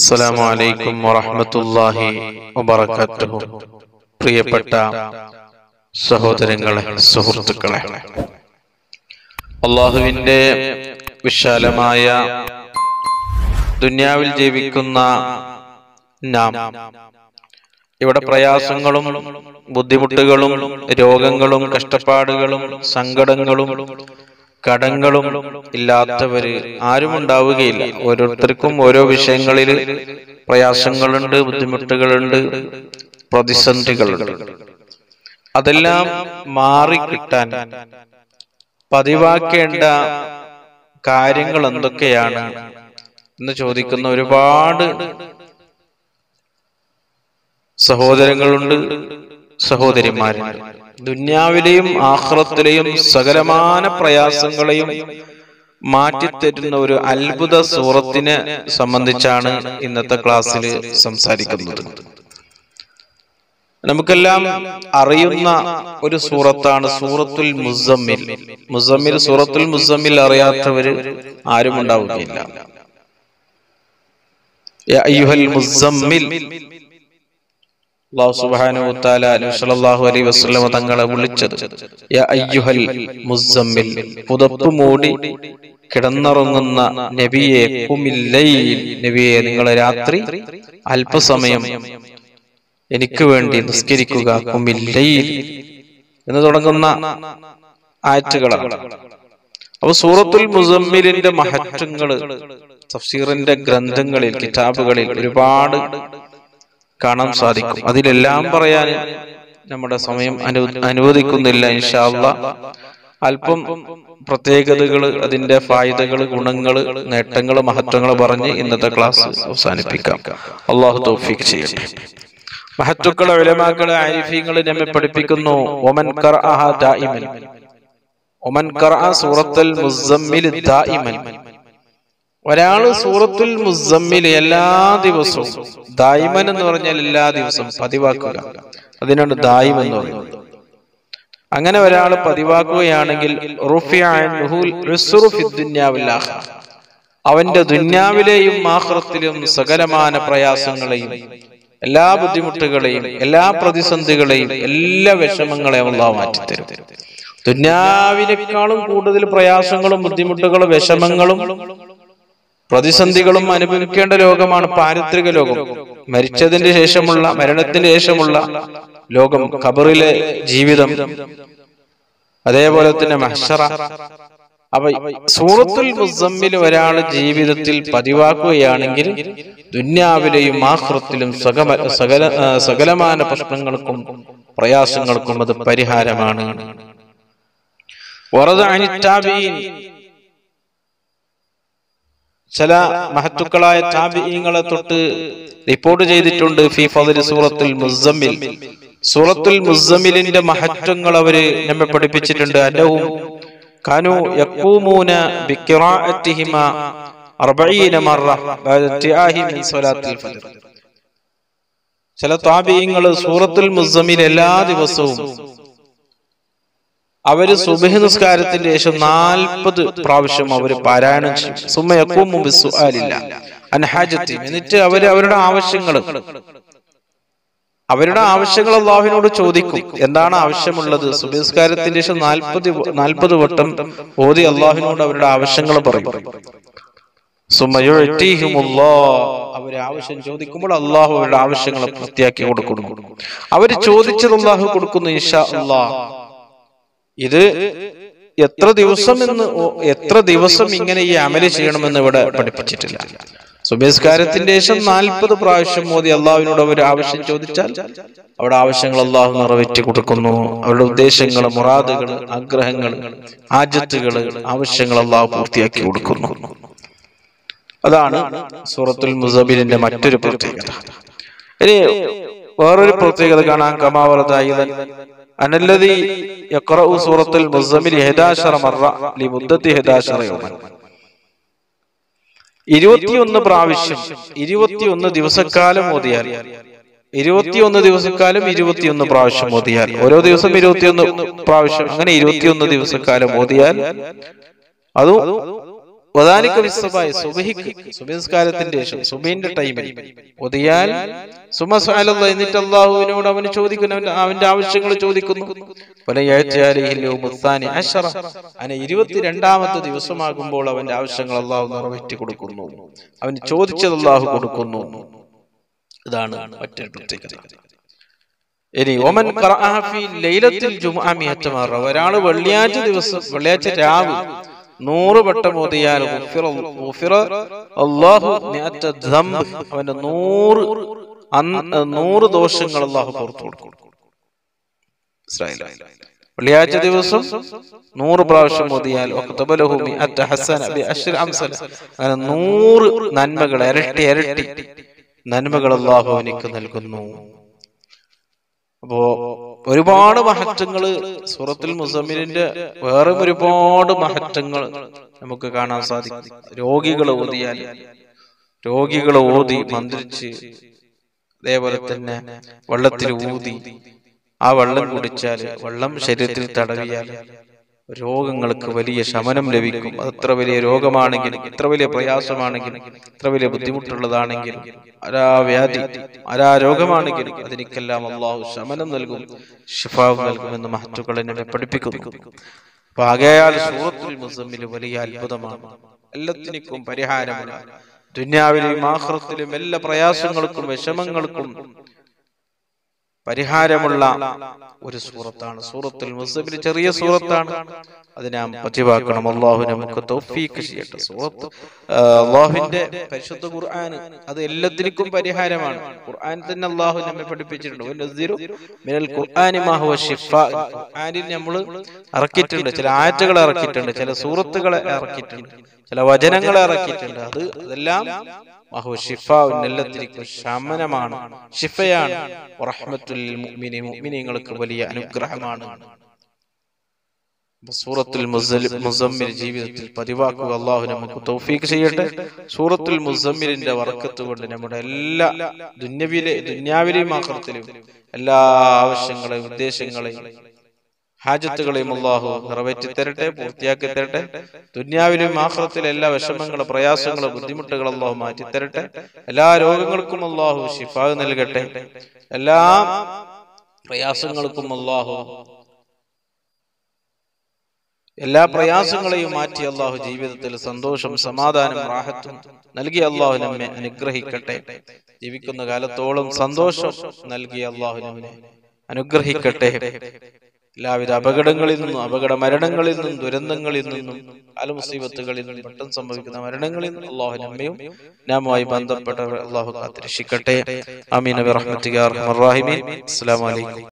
അസ്സലാമു അലൈക്കും വറഹ്മത്തുള്ളാഹി വബറകാതുഹു പ്രിയപ്പെട്ട സഹോദരങ്ങളെ സുഹൃത്തുക്കളെ അള്ളാഹുവിന്റെ വിശാലമായ ദുന്യാവിൽ ജീവിക്കുന്ന നാം ഇവിടെ പ്രയാസങ്ങളും ബുദ്ധിമുട്ടുകളും രോഗങ്ങളും കഷ്ടപ്പാടുകളും സങ്കടങ്ങളും കടങ്ങളും ഇല്ലാത്തവര് ആരും ഉണ്ടാവുകയില്ല ഓരോരുത്തർക്കും ഓരോ വിഷയങ്ങളിൽ പ്രയാസങ്ങളുണ്ട് ബുദ്ധിമുട്ടുകളുണ്ട് പ്രതിസന്ധികളുണ്ട് അതെല്ലാം മാറിക്കിട്ടാൻ പതിവാക്കേണ്ട കാര്യങ്ങൾ എന്തൊക്കെയാണ് എന്ന് ചോദിക്കുന്ന ഒരുപാട് സഹോദരങ്ങളുണ്ട് സഹോദരിമാരുണ്ട് ദുന്യാവിലെയും ആഹ്റത്തിലെയും സകലമാന പ്രയാസങ്ങളെയും മാറ്റിത്തരുന്ന ഒരു അത്ഭുത സൂറത്തിനെ സംബന്ധിച്ചാണ് ഇന്നത്തെ ക്ലാസ്സിൽ സംസാരിക്കുന്നത് നമുക്കെല്ലാം അറിയുന്ന ഒരു സൂറത്താണ് സൂറത്തുൽ മുസമ്മിൽ മുസമ്മിൽ സൂറത്തുൽ മുസമ്മിൽ അറിയാത്തവര് ആരും ഉണ്ടാവുകയില്ല യാ അയ്യുഹൽ മുസമ്മിൽ അള്ളാഹു സുബ്ഹാനഹു വതആല നബി സല്ലല്ലാഹു അലൈഹി വസല്ലം തങ്ങളെ വിളിച്ചത് യാ അയ്യുഹൽ മുസമ്മിൽ പുതപ്പ് മൂടി കിടന്നുറങ്ങുന്ന നബിയെ ഖുമില്ലൈൽ നബിയെ നിങ്ങൾ രാത്രി അല്പസമയം എനിക്ക് വേണ്ടി നിസ്കരിക്കുക ഖുമില്ലൈൽ എന്ന് തുടങ്ങുന്ന ആയത്തുകളാണ് അപ്പൊ സൂറത്തുൽ മുസമ്മിലിന്റെ മഹത്വങ്ങള് തഫ്സീറിന്റെ ഗ്രന്ഥങ്ങളിൽ കിതാബുകളിൽ ഒരുപാട് കാണാൻ സാധിക്കും അതിലെല്ലാം പറയാൻ നമ്മുടെ സമയം അനു അനുവദിക്കുന്നില്ല ഇൻഷാല്ല അല്പം പ്രത്യേകതകൾ അതിന്റെ ഫായുതകൾ ഗുണങ്ങൾ നേട്ടങ്ങൾ മഹത്വങ്ങൾ പറഞ്ഞ് ഇന്നത്തെ ക്ലാസ് അവസാനിപ്പിക്കാം അള്ളാഹു തൗഫീഖ് ചെയ്യട്ടെ മഹത്വക്കളെ വിലമാക്കളെ ആരിഫീങ്ങൾ നമ്മെ പഠിപ്പിക്കുന്നു ഒമൻ ഖറഅഹ ദായിമൻ ഒമൻ ഖറഅ സൂറത്തുൽ മുസമ്മിൽ ദായിമൻ ഒരാള് സൂറത്തുൽ മുസമ്മിൽ എല്ലാ ദിവസവും ദായിമൻ എന്ന് പറഞ്ഞാൽ എല്ലാ ദിവസവും പതിവാക്കുക അതിനാണ് ദായിം എന്ന് പറയുന്നത് അങ്ങനെ ഒരാൾ പതിവാക്കുകയാണെങ്കിൽ അവന്റെ ദുന്യാവിലെയും ആഹ്റത്തിലും സകലമാന പ്രയാസങ്ങളെയും എല്ലാ ബുദ്ധിമുട്ടുകളെയും എല്ലാ പ്രതിസന്ധികളെയും എല്ലാ വിഷമങ്ങളെയും അള്ളാഹ് മാറ്റിത്തരും ദുന്യാവിനേക്കാളും കൂടുതൽ പ്രയാസങ്ങളും ബുദ്ധിമുട്ടുകളും വിഷമങ്ങളും പ്രതിസന്ധികളും അനുഭവിക്കേണ്ട ലോകമാണ് പാരിത്രിക ലോകം മരിച്ചതിന് ശേഷമുള്ള മരണത്തിന് ശേഷമുള്ള ലോകം ഖബറിലെ ജീവിതം അതേപോലെ തന്നെ മഹ്ഷറ അപ്പൊ സൂറത്തുൽ മുസമ്മിൽ ഒരാൾ ജീവിതത്തിൽ പതിവാക്കുകയാണെങ്കിൽ ദുന്യാവിലെയും ആഹ്റത്തിലും സകല സകല സകലമാന പ്രശ്നങ്ങൾക്കും പ്രയാസങ്ങൾക്കും അത് പരിഹാരമാണ് വറദ അനിത്താബീൻ ചില മഹത്തുക്കളായ താബിഈങ്ങളെ തൊട്ട് റിപ്പോർട്ട് ചെയ്തിട്ടുണ്ട് ഫി ഫദൽ സൂറത്തുൽ മുസമ്മിൽ സൂറത്തുൽ മുസമ്മിലിന്റെ മഹത്വങ്ങൾ അവര് നമ്മെ പഠിപ്പിച്ചിട്ടുണ്ട് അന്നവും കാനു യഖൂമൂന ബിഖിറാഅത്തിഹിമ 40 മറ ബഅദ തിആഹി മിൻ സ്വലാത്തിൽ ഫജ്ർ ചില താബിഈങ്ങൾ സൂറത്തുൽ മുസമ്മിൽ എല്ലാ ദിവസവും അവര് സുബഹി നിസ്കാരത്തിന്റെ ശേഷം നാൽപ്പത് പ്രാവശ്യം അവര് പാരായണം ചെയ്യും സുമ്മയക്കും മുമ്പ് സുആലില്ല അൻഹാജത്തി എന്നിട്ട് അവര് അവരുടെ ആവശ്യങ്ങൾ അവരുടെ ആവശ്യങ്ങൾ അള്ളാഹുവിനോട് ചോദിക്കും എന്താണ് ആവശ്യമുള്ളത് സുബഹിസ്കാരത്തിന്റെ ശേഷം നാൽപ്പത് നാൽപ്പത് വട്ടം ഓതി അള്ളാഹുവിനോട് അവരുടെ ആവശ്യങ്ങൾ പറയും അവര് ആവശ്യം ചോദിക്കുമ്പോൾ അള്ളാഹു അവരുടെ ആവശ്യങ്ങൾ പൂർത്തിയാക്കി കൊടുക്കുന്നു അവര് ചോദിച്ചത് അള്ളാഹു കൊടുക്കുന്നു ഇഷാ അള്ളാഹ് ഇത് എത്ര ദിവസം എന്ന് എത്ര ദിവസം ഇങ്ങനെ ഈ അമല് ചെയ്യണമെന്ന് ഇവിടെ പഠിപ്പിച്ചിട്ടില്ല സുബേസ്കാരത്തിന്റെ ശേഷം നാൽപ്പത് പ്രാവശ്യം മോദി അള്ളാഹുവിനോട് അവർ ആവശ്യം ചോദിച്ചാൽ അവിടെ ആവശ്യങ്ങൾ അള്ളാഹു നിറവേറ്റി കൊടുക്കുന്നു അവരുടെ ഉദ്ദേശങ്ങൾ മുറാദുകൾ ആഗ്രഹങ്ങൾ ആജത്തുകൾ ആവശ്യങ്ങൾ അള്ളാഹു പൂർത്തിയാക്കി കൊടുക്കുന്നു അതാണ് സൂറത്തുൽ മുസബിലിന്റെ മറ്റൊരു പ്രത്യേകത ഇനി വേറൊരു പ്രത്യേകത കാണാൻ കമാവറതായുധൻ അനല്ലതി യഖറഉ സൂറത്തുൽ മുസമ്മിൽ 11 മറ ലിമുദ്ദത്തി 11 യൗമൻ 21 പ്രാവശ്യം 21 ദിവസക്കാലം ഓതിയാൽ 21 ദിവസക്കാലം 21 പ്രാവശ്യം ഓതിയാൽ ഓരോ ദിവസം 21 പ്രാവശ്യം അങ്ങനെ 21 ദിവസക്കാലം ഓതിയാൽ അതും വദാലിക ബിസ്സബായി സുബഹിക്ക് സുബഹിസ്കാരത്തിന്റെ ശേഷം സുബഹിന്റെ ടൈമിൽ ഒതിയാൽ സുമസ്അലല്ലാ എന്നിട്ട് അള്ളാഹുവിനോട് അവന് ചോദിക്കുന്നു അവന്റെ അവന്റെ ആവശ്യങ്ങൾ ചോദിക്കുന്നു വലയഅതിയാലിഹിൽ യൗമുസ്സാനി അശറ അങ്ങനെ ഇരുപത്തിരണ്ടാമത്തെ ദിവസമാകുമ്പോൾ അവന്റെ ആവശ്യങ്ങൾ അള്ളാഹു നിറവേറ്റി കൊടുക്കുന്നു അവന് ചോദിച്ചത് അള്ളാഹു കൊടുക്കുന്നു ഇതാണ് മറ്റൊരു പ്രത്യേകത ഇനി ഒമൻ ഖറഅഹ ഫീ ലൈലത്തിൽ ജുമുഅ മിഅത്ത മറ ഒരാൾ വെള്ളിയാഴ്ച ദിവസം വെള്ളിയാഴ്ച രാവ് നൂറ് വട്ടം ഓതിയാൽ ഗുഫിറ ഗുഫിറ അല്ലാഹു മിഅത്ത ദംബ് അവന്റെ നൂറ് അന്ന് നൂറ് ദോഷങ്ങൾ അല്ലാഹു പുറത്തു കൊടുക്കും മനസ്സിലായില്ലേ? വെള്ളിയാഴ്ച ദിവസം നൂറ് പ്രാവശ്യം ഓതിയാൽ വഖതബലഹു മിഅത്ത ഹസന ബിഅശ്രി അംസല അങ്ങനെ നൂറ് നന്മകൾ ഇരട്ടി ഇരട്ടി നന്മകൾ അല്ലാഹു അവനിക്ക് നൽകുന്നു അപ്പോ ഒരുപാട് മഹത്വങ്ങള് സൂറത്തുൽ മുസമ്മിലിന്റെ വേറെ ഒരുപാട് മഹത്വങ്ങൾ നമുക്ക് കാണാൻ സാധിക്കും രോഗികളെ ഓതിയാൽ രോഗികളെ ഓതി മന്ത്രിച്ച് അതേപോലെ തന്നെ വെള്ളത്തിൽ ഊതി ആ വെള്ളം കുടിച്ചാൽ വെള്ളം ശരീരത്തിൽ തടവിയാൽ രോഗങ്ങൾക്ക് വലിയ ശമനം ലഭിക്കും അത് എത്ര വലിയ രോഗമാണെങ്കിലും എത്ര വലിയ പ്രയാസമാണെങ്കിലും എത്ര വലിയ ബുദ്ധിമുട്ടുള്ളതാണെങ്കിലും ആരാ വ്യാധി ആരാ രോഗമാണെങ്കിലും അതിനേക്കെല്ലാം അള്ളാഹു ശമനം നൽകും ഷിഫാവ് നൽകുമെന്ന് മഹത്തുക്കൾ എന്നെ പഠിപ്പിക്കുന്നു അപ്പൊ ആകയാൽ സൂറത്തുൽ മുസമ്മിൽ വലിയ അത്ഭുതമാണ് എല്ലാത്തിനും പരിഹാരമാണ് ദുന്യാവിലെയും ആഹ്റത്തിലും എല്ലാ പ്രയാസങ്ങൾക്കും വിഷമങ്ങൾക്കും പരിഹാരമുള്ള ഒരു സൂറത്താണ് സൂറത്തുൽ മുസബിൽ ചെറിയ സൂറത്താണ് അത് നാം പതിവാക്കണം അള്ളാഹു നമുക്ക് തൗഫീഖ് ചെയ്യട്ടെ സൂറത്ത് ആ, അള്ളാഹുവിന്റെ പരിശുദ്ധ ഖുർആൻ അത് എല്ലാത്തിനും പരിഹാരമാണ് ഖുർആൻ തന്നെ അള്ളാഹു നമ്മെ പഠിപ്പിച്ചിട്ടുണ്ട് വനസ്സിറു മിനൽ ഖുർആനി മാ ഹുവ ശിഫാ ഖുർആനിൽ നമ്മൾ ഇറക്കിയിട്ടുണ്ട് ചില ആയത്തുകൾ ഇറക്കിയിട്ടുണ്ട് ചില സൂറത്തുകളെ ഇറക്കിയിട്ടുണ്ട് ചില വചനങ്ങളെ ഇറക്കിയിട്ടുണ്ട് അത് അതെല്ലാം മഹു ഷിഫാവിൻ എല്ലാത്തിനും ശമനമാണ് ഷിഫയാണ് റഹ്മത്തുൽ മുഅ്മിനി മുഅ്മിനീങ്ങൾക്ക് വലിയ അനുഗ്രഹമാണ് അപ്പൊ സൂറത്തുൽ മുസൽ- മുസമ്മിൽ ജീവിതത്തിൽ പതിവാക്കുക അള്ളാഹു നമുക്ക് തൗഫീഖ് ചെയ്യട്ടെ സൂറത്തുൽ മുസമ്മിലിന്റെ വർക്കത്ത് കൊണ്ട് നമ്മുടെ എല്ലാ ദുന്യവിലെ ദുന്യാവിലെയും ആക്രത്തിലും എല്ലാ ആവശ്യങ്ങളെയും ഉദ്ദേശങ്ങളെയും ഹാജത്തുകളെയും അള്ളാഹു നിറവേറ്റി തരട്ടെ പൂർത്തിയാക്കി തരട്ടെ ദുന്യാവിലും ആഹ്റത്തിലെ എല്ലാ വിഷമങ്ങളും പ്രയാസങ്ങളും ബുദ്ധിമുട്ടുകളും അള്ളാഹു മാറ്റി തരട്ടെ എല്ലാ രോഗങ്ങൾക്കും അള്ളാഹു ഷിഫാവ് നൽകട്ടെ എല്ലാ പ്രയാസങ്ങൾക്കും അള്ളാഹു എല്ലാ പ്രയാസങ്ങളെയും മാറ്റി അള്ളാഹു ജീവിതത്തിൽ സന്തോഷം സമാധാനം റാഹത്തും നൽകി അള്ളാഹു നമ്മെ അനുഗ്രഹിക്കട്ടെ ജീവിക്കുന്ന കാലത്തോളം സന്തോഷം നൽകി അള്ളാഹു നമ്മെ അനുഗ്രഹിക്കട്ടെ എല്ലാവിധ അപകടങ്ങളിൽ നിന്നും അപകട മരണങ്ങളിൽ നിന്നും ദുരന്തങ്ങളിൽ നിന്നും അലമുസീബത്തുകളിൽ നിന്നും പെട്ടെന്ന് സംഭവിക്കുന്ന മരണങ്ങളിൽ നിന്നും അള്ളാഹു നമ്മയും നാമുമായി ബന്ധപ്പെട്ടവർ അള്ളാഹു കാത്തിരക്ഷിക്കട്ടെ അമീൻ അബി റഹ്മത്തിക അസ്സലാമു അലൈക്കും